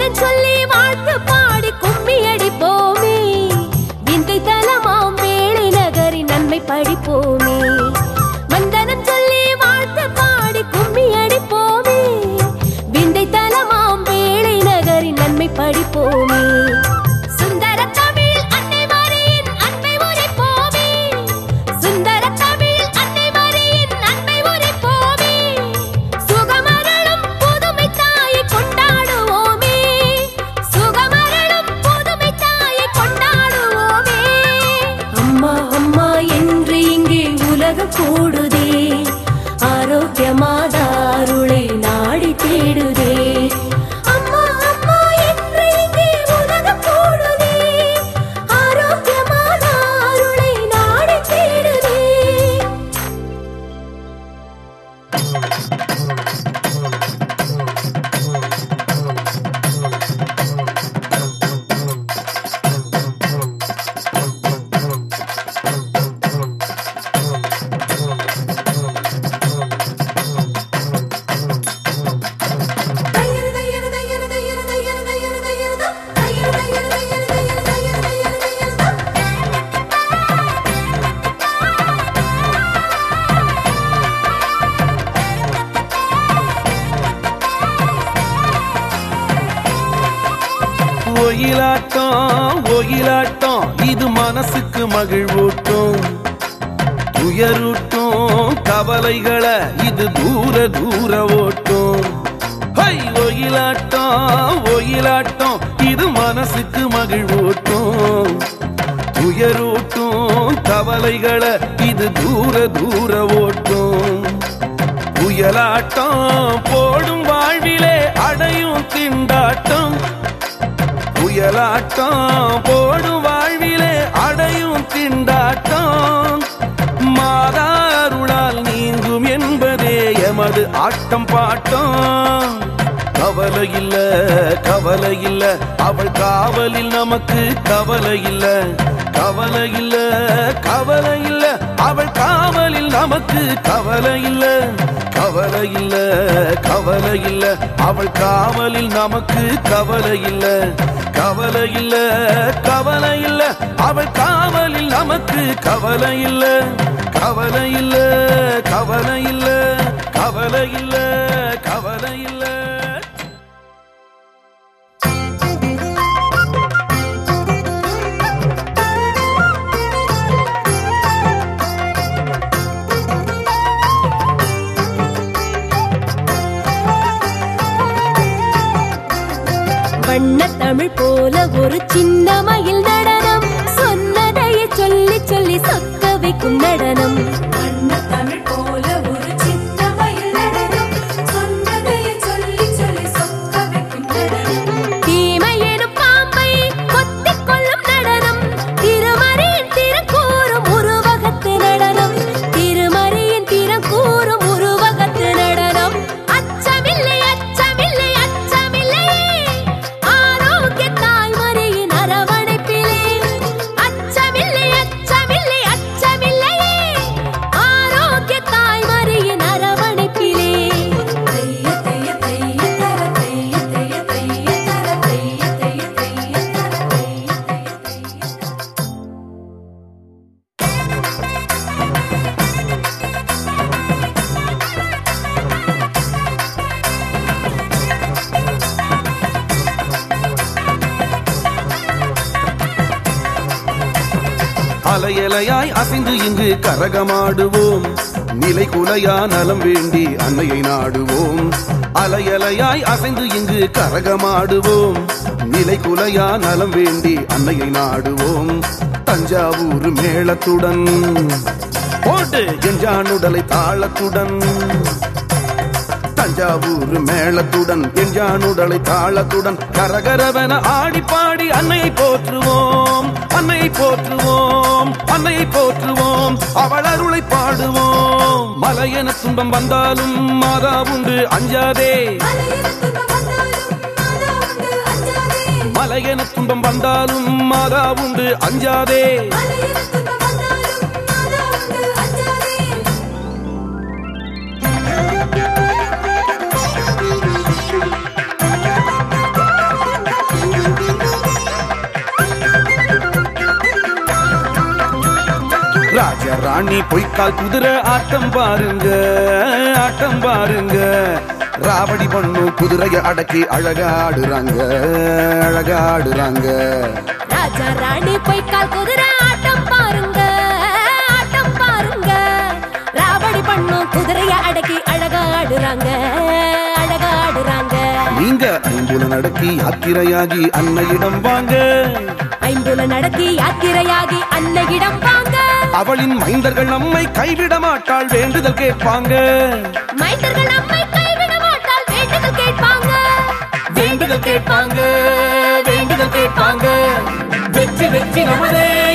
வந்தனம் சொல்லி வாழ்த்து பாடி கும்மி அடிப்போமே விந்தை தலமாம் வேளை நகரின் நன்மை படிப்போமே வந்தனம் சொல்லி வாழ்த்து பாடி கும்மி அடிப்போமே விந்தை தலமாம் வேளை நகரின் நன்மை படிப்போமே சுந்தர தமிழ் அன்னை மரியின் அன்பை உரைப்போமே சுந்தர தமிழ் அன்னை மரியின் அன்பை உரைப்போமே சுகமரளும் புதுமை தாயை கொண்டாடுவோமே சுகமரளும் புதுமை தாயை கொண்டாடுவோமே அம்மா அம்மா என்று இங்கே உலகம் கூடுதே ஆரோக்கியமாதாருளை நாடி தேடுதே அம்மா அம்மா என்று இங்கே உலகம் கூடுதே ஆரோக்கியமாதாருளை நாடி தேடுதே ஒயிலாட்டம் ஒயிலாட்டம் இது மனசுக்கு மகிழ்வூட்டும் துயரூட்டும் கவலைகளை இது தூர தூர ஓட்டும் ஹை ஒயிலாட்டம் ஒயிலாட்டம் இது மனசுக்கு மகிழ்வூட்டும் துயரூட்டும் கவலைகளை இது தூர தூர ஓட்டும் புயலாட்டம் போடும் வாழ்விலே அடையும் திண்டாட்டம் புயலாட்டம் போடும் வாழ்விலே அடையும் திண்டாட்டம் மாதா அருளால் நீங்கும் என்பதே எமது ஆட்டம் பாட்டம் கவலை இல்ல கவலை இல்ல அவள் காவலில் நமக்கு கவலை இல்ல கவலை இல்ல கவலை இல்ல அவள் காவலில் நமக்கு கவலை இல்ல கவலை இல்ல கவலை இல்ல அவள் காவலில் நமக்கு கவலை இல்ல கவலை இல்ல கவலை இல்ல அவள் காவலில் நமக்கு கவலை இல்ல கவலை இல்ல கவலை இல்ல கவலை இல்ல கவலை இல்ல வண்ண தமிழ் போல ஒரு சின்ன மயில் நடனம் சொன்னதையே சொல்லி சொல்லி சொக்க வைக்கும் நடனம் வண்ண தமிழ் போல ஒரு சின்ன மயில் நடனம் சொன்னதையே சொல்லி சொல்லி சொக்க வைக்கும் நடனம் தீமை எனும் பாம்பை கொத்திக் கொள்ளும் நடனம் திருமறையின் திறக்கூறும் உருவகத்து நடனம் திருமறையின் திறக்கூறும் உருவகத்து நடனம் அச்சமில்லை அச்சமில்லை அச்சமில்லையே ஆரோக்கிய தாய்மறையின் அரவணைப்பிலே அச்சமில்லை அச்சமில்லை அச்சமில்லையே ஆரோக்கிய தாய்மறையின் அரவணைப்பிலே தைய தைய தைய தர தைய தைய தைய தர தைய தைய தைய தர தைய தைய தைய தர அலையலையாய் அசைந்து இங்கு கரகமாடுவோம் நிலை குலையா நலம் வேண்டி அன்னையை நாடுவோம் அலையலையாய் அசைந்து இங்கு கரகமாடுவோம் நிலை குலையா நலம் வேண்டி அன்னையை நாடுவோம் தஞ்சாவூர் மேளத்துடன் போட்டு எஞ்சானுடலை தாளத்துடன் தஞ்சாவூர் மேளத்துடன் எஞ்சானுடலை தாளத்துடன் கரகரவென ஆடி பாடி அன்னையை போற்றுவோம் அன்னையை போற்றுவோம் அன்னையை போற்றுவோம் அவள் அருளை பாடுவோம் மலையென துன்பம் வந்தாலும் மாதா உண்டு அஞ்சாதே மலையென துன்பம் வந்தாலும் மாதா உண்டு அஞ்சாதே மலையென துன்பம் வந்தாலும் மாதா உண்டு அஞ்சாதே மலையென துன்பம் வந்தாலும் மாதா உண்டு அஞ்சாதே பொய்க்கால் குதிரை ஆட்டம் பாருங்க ஆட்டம் பாருங்க ராவடி பண்ணும் குதிரைய அடக்கி அழகாடுறாங்க அழகாடுறாங்க ராஜா ராணி பொய்க்கால் குதிரை ஆட்டம் பாருங்க ஆட்டம் பாருங்க ராவடி பண்ணும் குதிரைய அடக்கி அழகா ஆடுறாங்க அழகா ஆடுறாங்க நீங்க ஐம்புல நடக்கி யாத்திரையாகி அன்னையிடம் வாங்க ஐம்புல நடத்தி யாத்திரையாகி அன்னையிடம் வாங்க அவளின் மைந்தர்கள் நம்மை கைவிட மாட்டாள் வேண்டுதல் கேட்பாங்க மைந்தர்கள் நம்மை கைவிட மாட்டால் வேண்டுதல் கேட்பாங்க வேண்டுதல் கேட்பாங்க வேண்டுதல் கேட்பாங்க வெற்றி வெற்றி நமதே